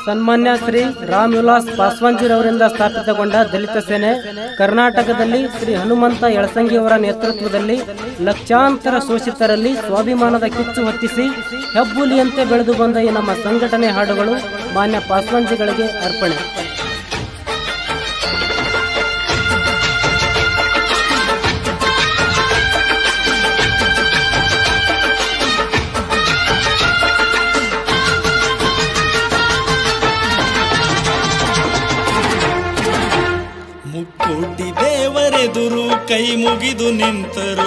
ಸನ್ಮಾನ್ಯ ಶ್ರೀ ರಾಮ್ ವಿಲಾಸ್ ಪಾಸ್ವಾನ್ಜಿರವರಿಂದ ಸ್ಥಾಪಿತಗೊಂಡ ದಲಿತ ಸೇನೆ ಕರ್ನಾಟಕದಲ್ಲಿ ಶ್ರೀ ಹನುಮಂತ ಯಳಸಂಗಿಯವರ ನೇತೃತ್ವದಲ್ಲಿ ಲಕ್ಷಾಂತರ ಶೋಷಿತರಲ್ಲಿ ಸ್ವಾಭಿಮಾನದ ಕಿಚ್ಚು ಹೊತ್ತಿಸಿ ಹೆಬ್ಬುಲಿಯಂತೆ ಬೆಳೆದು ಬಂದ ಈ ನಮ್ಮ ಸಂಘಟನೆ ಹಾಡುಗಳು ಮಾನ್ಯ ಪಾಸ್ವಾನ್ಜಿಗಳಿಗೆ ಅರ್ಪಣೆ ಮುಕ್ಕೋಟಿ ದೇವರೆದುರು ಕೈ ಮುಗಿದು ನಿಂತರು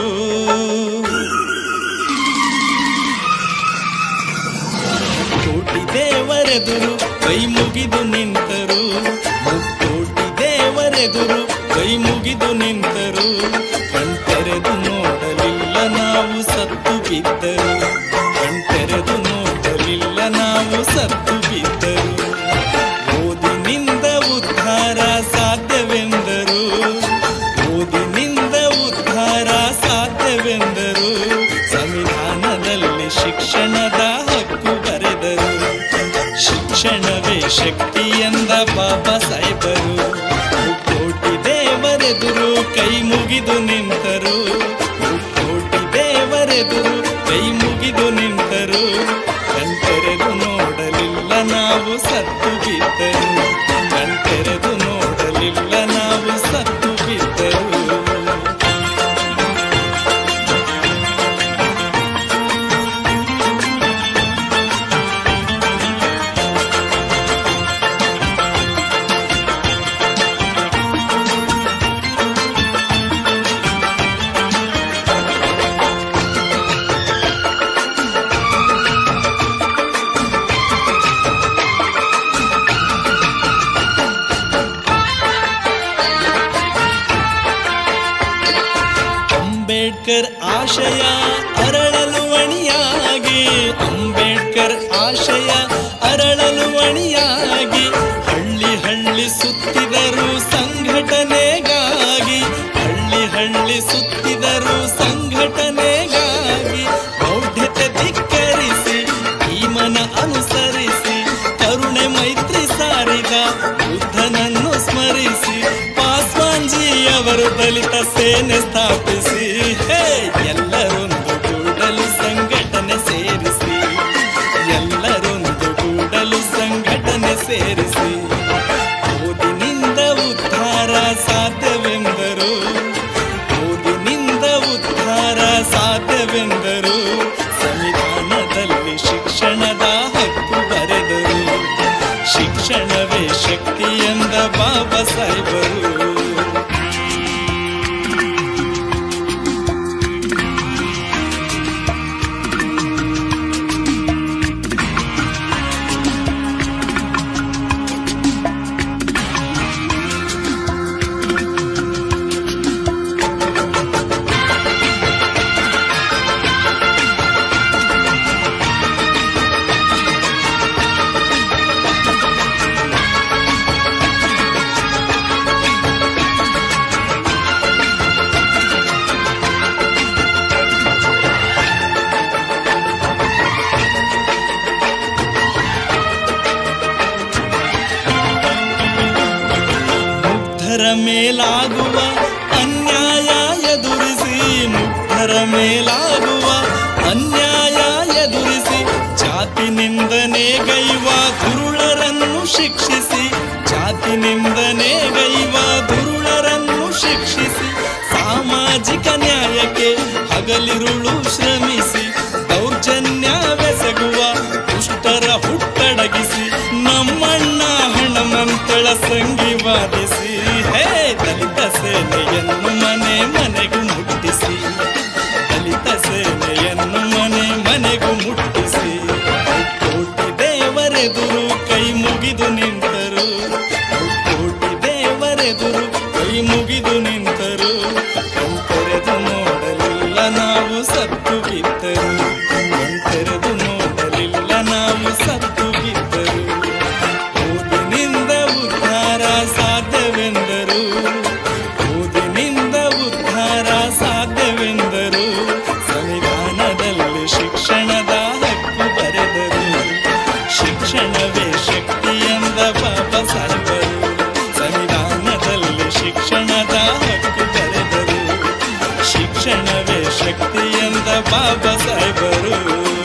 ಕೋಟಿ ದೇವರೆದುರು ಕೈ ಮುಗಿದು ನಿಂತರು ಮುಕ್ಕೋಟಿ ದೇವರೆದುರು ಕೈ ಮುಗಿದು ನಿಂತರು ಕಣ್ತೆರೆದು ನೋಡಲಿಲ್ಲ ನಾವು ಸತ್ತು ಬಿದ್ದರು ಕಣ್ತೆರೆದು ನೋಡಲಿಲ್ಲ ನಾವು ಸತ್ತು ಬಿದ್ದರು ಓದಿನಿಂದ ಉದ್ಧಾರ ಸಾಧ್ಯವೆಂದರು ಓದಿನಿಂದ ಉದ್ಧಾರ ಸಾಧ್ಯವೆಂದರು ಸಂವಿಧಾನದಲ್ಲಿ ಶಿಕ್ಷಣದ ಹಕ್ಕು ಬರೆದರು ಶಿಕ್ಷಣವೇ ಶಕ್ತಿ ಎಂದ ಬಾಬಾ ಸಾಹೇಬರು ಕೋಟಿ ದೇವರೆದುರು ಕೈ ಮುಗಿದು ನಿಂತರು ಕೋಟಿ ದೇವರೆದುರು ಕೈ ಮುಗಿದು ನಿಂತರು ಕಣ್ತೆರೆದು ನೋಡಲಿಲ್ಲ ನಾವು ಸತ್ತು ಬಿದ್ದರು ಕಣ್ತೆರೆದು ನೋಡಲಿಲ್ಲ ನಾವು ಸತ್ತು ಬಿದ್ದರು ಅಂಬೇಡ್ಕರ್ ಆಶಯ ಅರಳಲು ಅಣಿಯಾಗಿ ಅಂಬೇಡ್ಕರ್ ಆಶಯ ಅರಳಲು ಅಣಿಯಾಗಿ ಹಳ್ಳಿ ಹಳ್ಳಿ ಸುತ್ತಿದರು ಸಂಘಟನೆಗಾಗಿ ಹಳ್ಳಿ ಹಳ್ಳಿ ಸುತ್ತಿದರು ಸಂಘಟನೆಗಾಗಿ ಮೌಢ್ಯತೆ ಧಿಕ್ಕರಿಸಿ ಭೀಮನ ಅನುಸರಿಸಿ ಕರುಣೆ ಮೈತ್ರಿ ಸಾರಿದ ಬುದ್ಧನನ್ನು ಸ್ಮರಿಸಿ ಪಾಸ್ವಾನ್ಜಿ ಅವರು ದಲಿತ ಸೇನೆ ಸ್ಥಾಪಿಸಿ ಹೇ ಎಲ್ಲರೊಂದು ಕೂಡಲು ಸಂಘಟನೆ ಸೇರಿಸಿ ಎಲ್ಲರೊಂದು ಕೂಡಲು ಸಂಘಟನೆ ಸೇರಿಸಿ ಓದಿನಿಂದ ಉದ್ಧಾರ ಸಾಧ್ಯವೆಂದರು ಓದಿನಿಂದ ಉದ್ಧಾರ ಸಾಧ್ಯವೆಂದರು ಸಂವಿಧಾನದಲ್ಲಿ ಶಿಕ್ಷಣದ ಹಕ್ಕು ಬರೆದರು ಶಿಕ್ಷಣವೇ ಶಕ್ತಿ ಎಂದ ಬಾಬಾ ಸಾಹೇಬರು ಮುಗ್ಧರ ಮೇಲಾಗುವ ಅನ್ಯಾಯ ಎದುರಿಸಿ ಮುಗ್ಧರ ಮೇಲಾಗುವ ಅನ್ಯಾಯ ಎದುರಿಸಿ ಜಾತಿ ನಿಂದನೆ ಗೈವ ದುರುಳರನ್ನು ಶಿಕ್ಷಿಸಿ ಜಾತಿ ನಿಂದನೆ ಗೈವ ದುರುಳರನ್ನು ಶಿಕ್ಷಿಸಿ ಸಾಮಾಜಿಕ ನ್ಯಾಯಕ್ಕೆ ಹಗಲಿರುಳು ಶ್ರಮಿಸಿ ದೌರ್ಜನ್ಯವೆಸಗುವ ದುಷ್ಟರ ಹುಟ್ಟಡಗಿಸಿ ನಮ್ಮಣ್ಣ ಹಣಮಂತಳ ಸಂಗಿವಾದಿಸಿ ಹೇ ದಲಿತ ಸೇನೆಯನ್ನು ಮನೆ ಮನೆಗೂ ಮುಟ್ಟಿಸಿ ದಲಿತ ಸೇನೆಯನ್ನು ಮನೆ ಮನೆಗೂ ಮುಟ್ಟಿಸಿ ಕೋಟಿ ದೇವರೆದುರು ಕೈ ಮುಗಿದು ನಿಂತರು ಕೋಟಿ ದೇವರೆದುರು ಕೈ ಮುಗಿದು ನಿಂತರು ಕಣ್ತೆರೆದು ನೋಡಲಿಲ್ಲ ನಾವು ಸತ್ತು ಬಿದ್ದರು ಕಣ್ತೆರೆದು ನೋಡಲಿಲ್ಲ ನಾವು ಸತ್ತು ಬಿದ್ದರು ಓದಿನಿಂದ ಉದ್ಧಾರ ಸಾಧ್ಯವೆಂದರು ಓದಿನಿಂದ ಉದ್ಧಾರ ಸಾಧ್ಯವೆಂದರು ಸಂವಿಧಾನದಲ್ಲಿ ಶಿಕ್ಷಣದ ಹಕ್ಕು ಶಕ್ತಿ ಎಂದ ಬಾಬಾ ಸಾಹೇಬರು